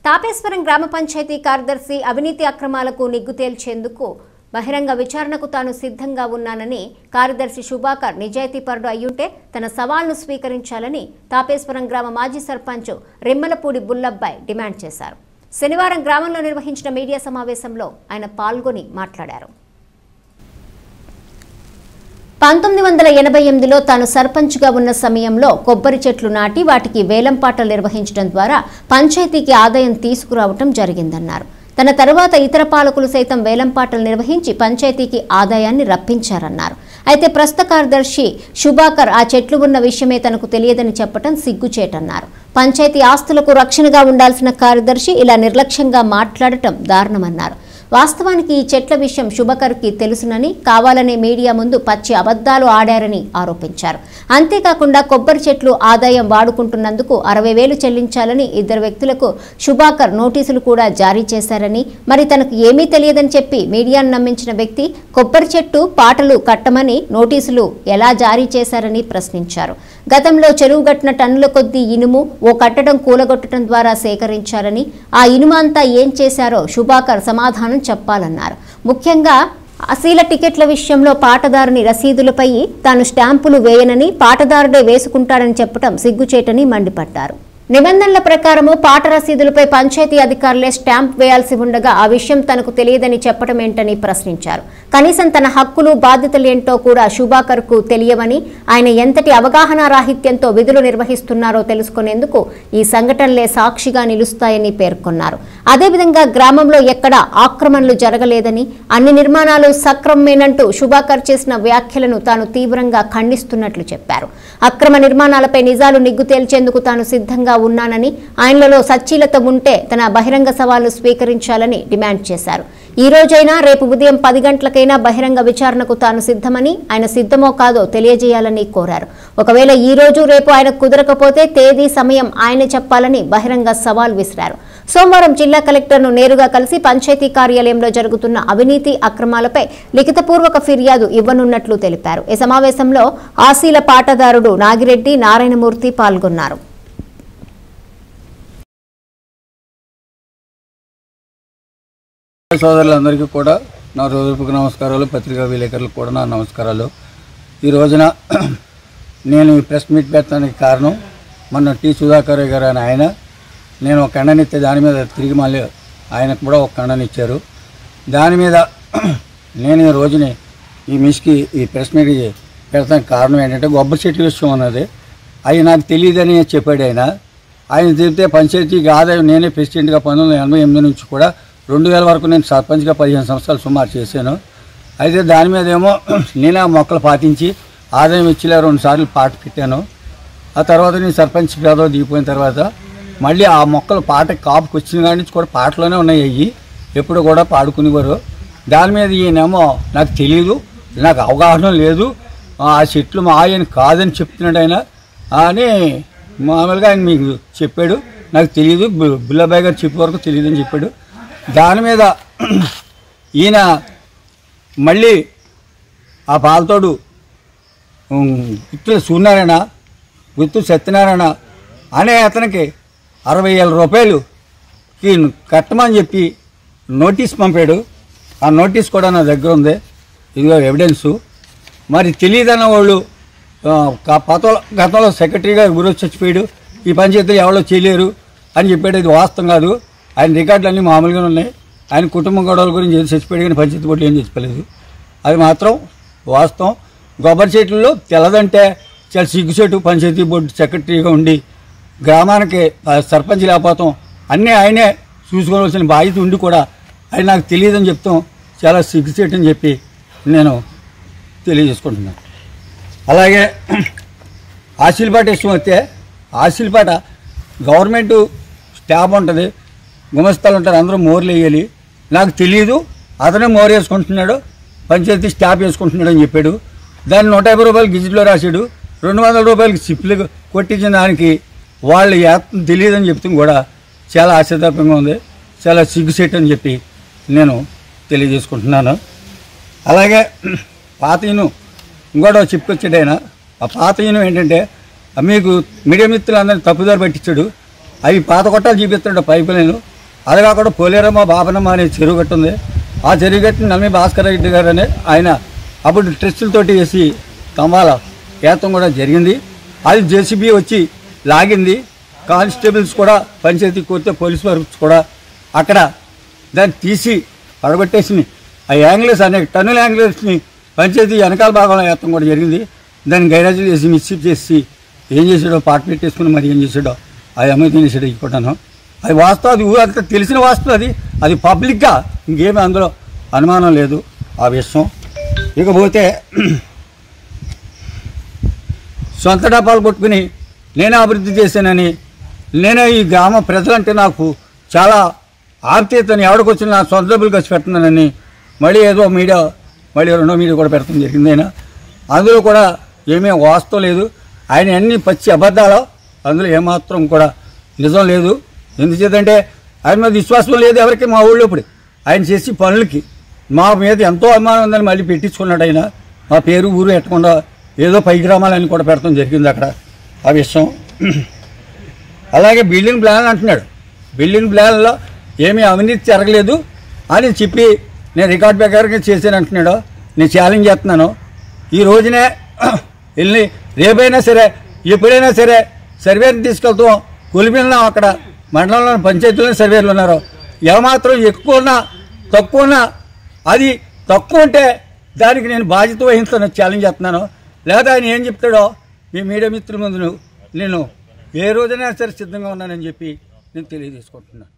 తాపేశ్వరం గ్రామ పంచాయతీ కార్యదర్శి అవినీతి అక్రమాలకు నిగ్గు తేల్చేందుకు బహిరంగ విచారణకు తాను సిద్ధంగా ఉన్నానని కార్యదర్శి శుభాకర్ నిజాయితీపరుడు అయ్యుంటే తన సవాల్ను స్వీకరించాలని తాపేశ్వరం గ్రామ మాజీ సర్పంచ్ రిమ్మలపూడి బుల్లబ్బాయ్ డిమాండ్ చేశారు శనివారం గ్రామంలో నిర్వహించిన మీడియా సమావేశంలో ఆయన పాల్గొని మాట్లాడారు పంతొమ్మిది వందల ఎనభై ఎనిమిదిలో తాను సర్పంచ్గా ఉన్న సమయంలో కొబ్బరి చెట్లు నాటి వాటికి వేలంపాటలు నిర్వహించడం ద్వారా పంచాయతీకి ఆదాయం తీసుకురావటం జరిగిందన్నారు తన తరువాత ఇతర పాలకులు సైతం వేలంపాటలు నిర్వహించి పంచాయతీకి ఆదాయాన్ని రప్పించారన్నారు అయితే ప్రస్తుత కార్యదర్శి శుభాకర్ ఆ చెట్లు ఉన్న విషయమే తనకు తెలియదని చెప్పడం సిగ్గుచేటన్నారు పంచాయతీ ఆస్తులకు రక్షణగా ఉండాల్సిన కార్యదర్శి ఇలా నిర్లక్ష్యంగా మాట్లాడటం దారుణమన్నారు వాస్తవానికి ఈ చెట్ల విషయం శుభకర్కి తెలుసునని కావాలనే మీడియా ముందు పచ్చి అబద్ధాలు ఆడారని ఆరోపించారు అంతేకాకుండా కొబ్బరి చెట్లు ఆదాయం వాడుకుంటున్నందుకు అరవై వేలు చెల్లించాలని ఇద్దరు వ్యక్తులకు శుభాకర్ నోటీసులు కూడా జారీ చేశారని మరి తనకు ఏమీ తెలియదని చెప్పి మీడియాను నమ్మించిన వ్యక్తి కొబ్బరి చెట్టు పాటలు కట్టమని నోటీసులు ఎలా జారీ చేశారని ప్రశ్నించారు గతంలో చెరువు గట్టిన టన్నుల కొద్దీ ఇనుము ఓ కట్టడం కూలగొట్టడం ద్వారా సేకరించారని ఆ ఇనుము అంతా ఏం చేశారో శుభాకర్ సమాధానం చెప్పాలన్నారు ముఖ్యంగా అసీల టికెట్ల విషయంలో పాటదారుని రసీదులపై తాను స్టాంపులు వేయనని పాటదారుడే వేసుకుంటాడని చెప్పడం సిగ్గుచేటని మండిపడ్డారు నిబంధనల ప్రకారము పాట రసీదులపై పంచాయతీ అధికారులే స్టాంప్ వేయాల్సి ఉండగా ఆ విషయం తనకు తెలియదని చెప్పడం ఏంటని ప్రశ్నించారు కనీసం తన హక్కులు బాధ్యతలేంటో కూడా శుభాకర్ కు తెలియవని ఆయన ఎంతటి అవగాహన రాహిత్యంతో విధులు నిర్వహిస్తున్నారో తెలుసుకునేందుకు ఈ సంఘటనలే సాక్షిగా నిలుస్తాయని పేర్కొన్నారు అదేవిధంగా గ్రామంలో ఎక్కడ ఆక్రమణలు జరగలేదని అన్ని నిర్మాణాలు సక్రమమేనంటూ శుభాకర్ చేసిన వ్యాఖ్యలను తాను తీవ్రంగా ఖండిస్తున్నట్లు చెప్పారు అక్రమ నిర్మాణాలపై నిజాలు నిగ్గు తేల్చేందుకు తాను సిద్ధంగా ఉన్నానని ఆయనలో సచ్చీలత ఉంటే తన బహిరంగ సవాలు స్వీకరించాలని డిమాండ్ చేశారు ఈ రోజైనా రేపు ఉదయం పది గంటలకైనా బహిరంగ విచారణకు తాను సిద్ధమని ఆయన సిద్ధమో కాదో తెలియజేయాలని కోరారు ఒకవేళ ఈ రోజు రేపు ఆయన కుదరకపోతే తేదీ సమయం ఆయన చెప్పాలని బహిరంగ సవాల్ విసిరారు సోమవారం జిల్లా కలెక్టర్ను నేరుగా కలిసి పంచాయతీ కార్యాలయంలో జరుగుతున్న అవినీతి అక్రమాలపై లిఖితపూర్వక ఫిర్యాదు ఇవ్వనున్నట్లు తెలిపారు ఈ సమావేశంలో ఆశీల పాటదారుడు నాగిరెడ్డి నారాయణమూర్తి పాల్గొన్నారు సోదరులందరికీ కూడా నా హృదయపూర్వక నమస్కారాలు పత్రికా విలేకరులకు కూడా నా నమస్కారాలు ఈ రోజున నేను ఈ ప్రెస్ మీట్ పెట్టడానికి కారణం మొన్న టి సుధాకర్ గారు అని ఆయన నేను ఒక ఖండనిస్తే దాని మీద తిరిగి మళ్ళీ ఆయనకు కూడా ఒక ఖండనిచ్చారు దాని మీద నేను ఈ రోజుని ఈ మిస్కి ఈ ప్రెస్ మీట్ పెడతానికి కారణం ఏంటంటే గొప్ప చెట్టు విషయం అన్నది అవి నాకు తెలియదని చెప్పాడు ఆయన ఆయన చెప్తే పంచాయతీకి ఆదాయం నేనే ప్రెసిడెంట్గా పంతొమ్మిది వందల ఎనభై ఎనిమిది నుంచి కూడా రెండు వేల వరకు నేను సర్పంచ్గా పదిహేను సంవత్సరాలు సుమారు చేశాను అయితే దాని మీద ఏమో నేను ఆ మొక్కలు పాటించి ఆదాయం ఇచ్చిలే రెండు సార్లు పాట పెట్టాను ఆ తర్వాత నేను సర్పంచ్ పదవి దిగిపోయిన తర్వాత మళ్ళీ ఆ మొక్కలు పాట కాపుకి వచ్చిన కాడి నుంచి కూడా పాటలోనే ఉన్నాయి అయ్యి ఎప్పుడు కూడా పాడుకునేవారు దాని మీద ఈయనేమో నాకు తెలియదు నాకు అవగాహన లేదు ఆ చెట్లు మా ఆయన కాదని చెప్తున్నాడు ఆయన అని మామూలుగా ఆయన మీకు చెప్పాడు నాకు తెలియదు బు- బుల్లబాయ్ గారు చెప్పే వరకు తెలియదని చెప్పాడు దాని మీద ఈయన మళ్ళీ ఆ పాలతోడు గుత్తుల సూర్యనారాయణ గుత్తు సత్యనారాయణ అనే అతనికి అరవై వేల రూపాయలుకి కట్టమని చెప్పి నోటీస్ పంపాడు ఆ నోటీస్ కూడా నా దగ్గర ఉంది ఇదిగో ఎవిడెన్సు మరి తెలియదన్న వాళ్ళు ఆ, క- పతలో గతంలో సెక్రటరీగా గురు చచ్చిపోయాడు ఈ పంచాయతీలు ఎవరో చేయలేరు అని చెప్పాడు ఇది వాస్తవం కాదు ఆయన రికార్డులు అన్నీ మామూలుగానే ఉన్నాయి ఆయన కుటుంబం గొడవల గురించి ఏది చచ్చిపోయాడు కానీ పంచాయతీ బోర్డులో ఏం చచ్చిపోలేదు అది మాత్రం వాస్తవం కొబ్బరి చెట్లలో తెల్లదంటే చాలా సిగ్గుచెట్టు పంచాయతీ బోర్డు సెక్రటరీగా ఉండి గ్రామానికి ఆ, సర్పంచ్ లేకపోతాం అన్నీ ఆయనే చూసుకోవాల్సిన బాధ్యత ఉండి కూడా ఆయన నాకు తెలియదని చెప్తాం చాలా సిగ్గుచేటు అని చెప్పి నేను తెలియజేసుకుంటున్నాను అలాగే ఆశీల్పాట విషయం వస్తే ఆశీల్పాట గవర్నమెంట్ స్టాఫ్ ఉంటుంది గుమస్తాలు ఉంటారు అందరూ మోర్లు వేయాలి నాకు తెలియదు అతనే మోర్ వేసుకుంటున్నాడు పంచాయతీ స్టాఫ్ వేసుకుంటున్నాడు అని చెప్పాడు దాన్ని నూట యాభై రూపాయలు గిజిట్లో రాశాడు రెండు వందల రూపాయలకి సిప్లు కొట్టించిన దానికి వాళ్ళు యాత్ర తెలియదని చెప్తాం కూడా చాలా ఆశ్చర్యపంగా ఉంది చాలా సిగ్గుసేట్ అని చెప్పి నేను తెలియజేసుకుంటున్నాను అలాగే పాత ఇను ఇంకోటి చెప్పుకొచ్చాడు ఆయన ఆ పాత ఇను ఏంటంటే ఆ మీకు మీడియా మిత్రులు అందరినీ తప్పుదారి పట్టించాడు అవి పాత కొట్టాలు చూపిస్తాడు పైపు లైన్ అది కాకుండా పోలేరమ్మ బాబనమ్మ అనే చెరువు గట్టు ఉంది ఆ చెరువు గట్టుని నమ్మి భాస్కర్ రెడ్డి గారు అనే ఆయన అప్పుడు ట్రెస్టులతోటి వేసి స్తంభాల ఏతం కూడా జరిగింది అది జేసీబీ వచ్చి లాగింది కానిస్టేబుల్స్ కూడా పంచాయతీ కోరితే పోలీస్ వర్క్స్ కూడా అక్కడ దాన్ని తీసి పడగొట్టేసి ఆ యాంగిల్స్ అనేక టన్నుల యాంగిల్స్ని పంచాయతీ వెనకాల భాగంలో ఏతం కూడా జరిగింది దాన్ని గైరాజు చేసి మిస్షిప్ చేసి ఏం చేసాడో పాట పెట్టేసుకుని మరి ఏం చేసాడో ఆ అమ్మాయి తినేసాడు ఇప్పుడున్నాను అది వాస్తవం అది ఊరంతా తెలిసిన వాస్తవం అది అది పబ్లిక్గా ఇంకేమీ అందులో అనుమానం లేదు ఆ విషయం ఇకపోతే సొంత డబ్బాలు కొట్టుకుని నేనే అభివృద్ధి చేశానని నేనే ఈ గ్రామ ప్రజలంటే నాకు చాలా ఆప్తీయతని ఎవడికొచ్చిన నా సొంత డబ్బులు ఖర్చు పెడుతున్నానని మళ్ళీ ఏదో మీడియా మళ్ళీ రెండో మీడియా కూడా పెడతాం జరిగింది ఆయన అందులో కూడా ఏమీ వాస్తవం లేదు ఆయన అన్ని పచ్చి అబద్ధాలు అందులో ఏమాత్రం కూడా నిజం లేదు ఎందుచేతంటే ఆయన మీద విశ్వాసం లేదు ఎవరికి మా ఊళ్ళో ఇప్పుడు ఆయన చేసి పనులకి మా మీద ఎంతో అభిమానం ఉందని మళ్ళీ పెట్టించుకున్నాడు ఆయన మా పేరు ఊరు ఎట్టకుండా ఏదో పై గ్రామాలని కూడా పెడతాం జరిగింది అక్కడ ఆ విషయం అలాగే బిల్డింగ్ ప్లాన్ అంటున్నాడు బిల్డింగ్ ప్లాన్లో ఏమీ అవినీతి జరగలేదు అని చెప్పి నేను రికార్డ్ ప్రకారంగా చేశాను అంటున్నాడు నేను ఛాలెంజ్ చేస్తున్నాను ఈ రోజునే వెళ్ళి రేపైనా సరే ఎప్పుడైనా సరే సర్వేని తీసుకెళ్తాం కొలిపిల్లాం అక్కడ మండలంలో పంచాయతీలో సర్వేలు ఉన్నారు ఏమాత్రం ఎక్కువ ఉన్నా తక్కువ ఉన్నా అది తక్కువ ఉంటే దానికి నేను బాధ్యత వహిస్తాను ఛాలెంజ్ చేస్తున్నాను లేదా ఆయన ఏం చెప్తాడో మీ మీడియా మిత్రుల ముందు నేను ఏ రోజైనా సరే సిద్ధంగా ఉన్నానని చెప్పి నేను తెలియజేసుకుంటున్నాను